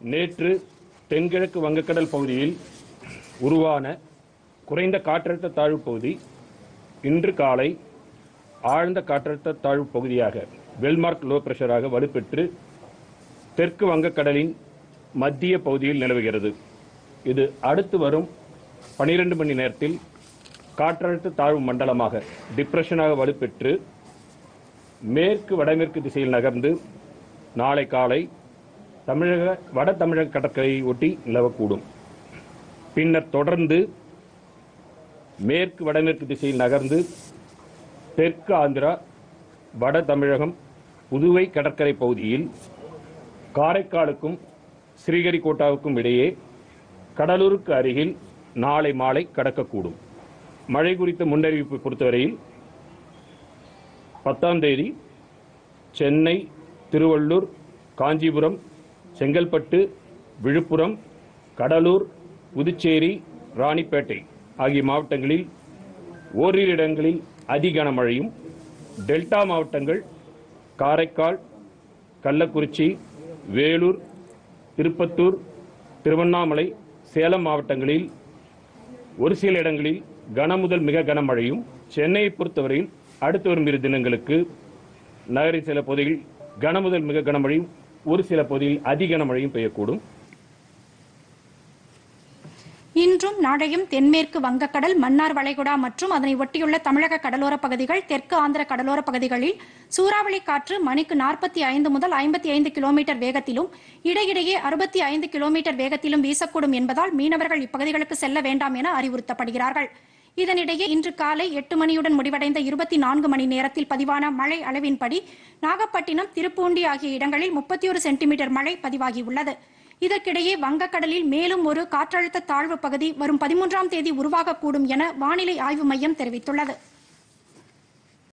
நேற்று தென்கிழக்கு வங்கக்கடல் பகுதியில் உருவான குறைந்த காற்றழுத்த தாழ்வு பகுதி இன்று காலை ஆழ்ந்த காற்றழுத்த தாழ்வு பகுதியாக வெல்மார்க் லோ பிரஷராக வலுப்பெற்று தெற்கு வங்கக்கடலின் மத்திய பகுதியில் நிலவுகிறது இது அடுத்து வரும் 12 மணி நேரத்தில் காற்றழுத்த தாழ்வு மண்டலமாக டிப்ரெஷனாக வலுப்பெற்று மேற்கு வடமேற்கு திசையில் நகர்ந்து நாளை காலை தமிழக வட தமிழக கடற்கரையை ஒட்டி நிலவக்கூடும் பின்னர் தொடர்ந்து மேற்கு வடமேற்கு திசையில் நகர்ந்து தெற்கு ஆந்திரா வட தமிழகம் புதுவை கடற்கரை பகுதியில் காரைக்காலுக்கும் ஸ்ரீஹரிகோட்டாவுக்கும் இடையே கடலூருக்கு அருகில் நாளை மாலை கடக்கக்கூடும் மழை குறித்த முன்னறிவிப்பு பொறுத்தவரையில் பத்தாம் தேதி சென்னை திருவள்ளூர் காஞ்சிபுரம் செங்கல்பட்டு விழுப்புரம் கடலூர் புதுச்சேரி ராணிப்பேட்டை ஆகிய மாவட்டங்களில் ஓரிரு இடங்களில் அதி கனமழையும் டெல்டா மாவட்டங்கள் காரைக்கால் கள்ளக்குறிச்சி வேலூர் திருப்பத்தூர் திருவண்ணாமலை சேலம் மாவட்டங்களில் ஒரு சில இடங்களில் கனமுதல் மிக கனமழையும் சென்னையை பொறுத்தவரையில் அடுத்து வரும் இரு தினங்களுக்கு நகரின் சில பகுதிகளில் கனமுதல் மிக கனமழையும் ஒரு சில பகுதியில் அதி கனமழையும் பெய்யக்கூடும் இன்றும் நாளையும் தென்மேற்கு வங்கக்கடல் மன்னார் வளைகுடா மற்றும் அதனை ஒட்டியுள்ள தமிழக கடலோர பகுதிகள் தெற்கு ஆந்திர கடலோர பகுதிகளில் சூறாவளி காற்று மணிக்கு நாற்பத்தி ஐந்து முதல் ஐம்பத்தி ஐந்து கிலோமீட்டர் வேகத்திலும் இடையிடையே அறுபத்தி ஐந்து கிலோமீட்டர் வேகத்திலும் வீசக்கூடும் என்பதால் மீனவர்கள் இப்பகுதிகளுக்கு செல்ல வேண்டாம் என அறிவுறுத்தப்படுகிறார்கள் இதனிடையே இன்று காலை எட்டு மணியுடன் முடிவடைந்த இருபத்தி நான்கு மணி நேரத்தில் பதிவான மழை அளவின்படி நாகப்பட்டினம் திருப்பூண்டி ஆகிய இடங்களில் முப்பத்தி ஒரு சென்டிமீட்டர் மழை பதிவாகியுள்ளது இதற்கிடையே வங்கக்கடலில் மேலும் ஒரு காற்றழுத்த தாழ்வு பகுதி வரும் பதிமூன்றாம் தேதி உருவாகக்கூடும் என வானிலை ஆய்வு மையம் தெரிவித்துள்ளது